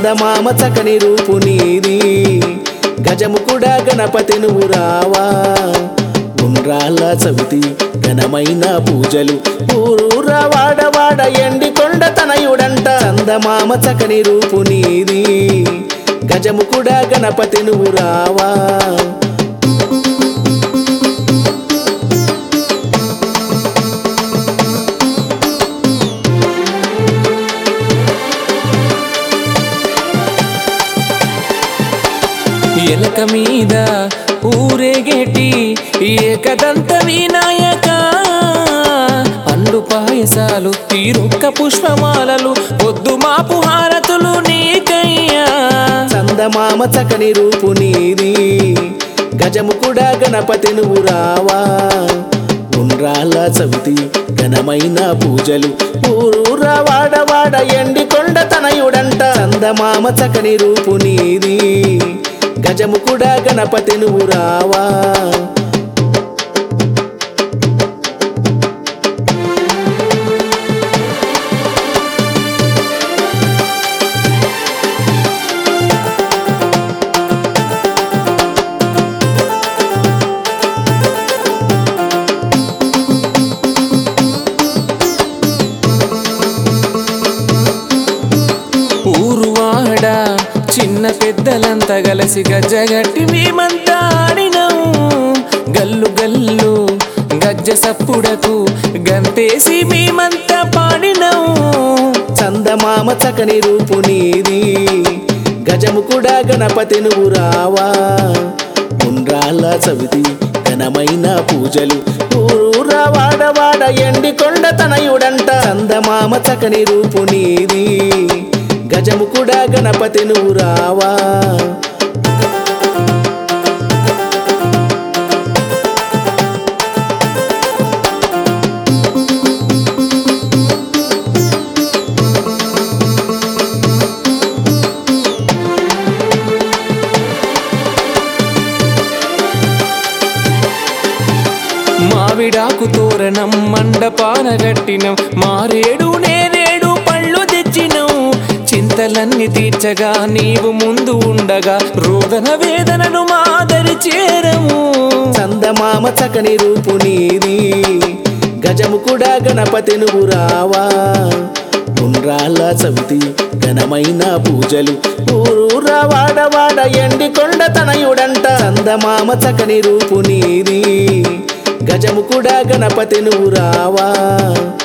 చందమామ చకని రూపు నీది గజము కూడా గణపతి నువ్వు రావా ఉండ్రాళ్ళ చవితి ఘనమైన పూజలు ఊరూరా వాడవాడ ఎండి కొండ తనయుడంట చందమామ చకని రూపు నీది గజము కూడా గణపతి నువ్వు రావా ఎలక మీద ఊరేగేటి ఏకదంత వినాయక పండు పాయసాలు తీరొక్క పుష్పమాలలు పొద్దు మాపు హారతులు నీకయ్యా చందమామ చకని రూపు నీది గజము కూడా గణపతి నువ్వు రావా ఉండ్రాళ్ళ చవితి ఘనమైన పూజలు ఊరూరా వాడవాడ ఎండి కొండ తనయుడంట చందమామ చకని రూపు నీది గజము కూడా గణపతి నువ్వు రావా ఊరువాడ చిన్న పెద్దలంతా గలసి గజ్జగట్టి మేమంతా ఆడినాము గల్లు గల్లు గజ్జ సప్పుడకు గంతేసి మేమంతా పాడినాము చందమామ చకని రూపు నీది గజము కూడా గణపతి నువ్వు రావా ఉండ్రాళ్ళ చవితి ఘనమైన పూజలు ఊరూరా వాడవాడ ఎండి కొండ తనయుడంట చందమామ చకని రూపు నీది గజము కూడా గణపతి నువ్వు రావా మావిడాకు తోరణం మండపాన గట్టినం మారేడు నేరేడు పళ్ళు తెచ్చినం చింతలన్నీ తీర్చగా నీవు ముందు ఉండగా రోదన వేదనను మాదరి చేరము చందమామ చకని రూపు నీది గజము కూడా గణపతి నువ్వు రావా ఉండ్రాళ్ళ చవితి ఘనమైన పూజలు ఊరూరా వాడవాడ ఎండి కొండ తనయుడంట చందమామ చకని రూపు నీది గజము కూడా గణపతి నువ్వు రావా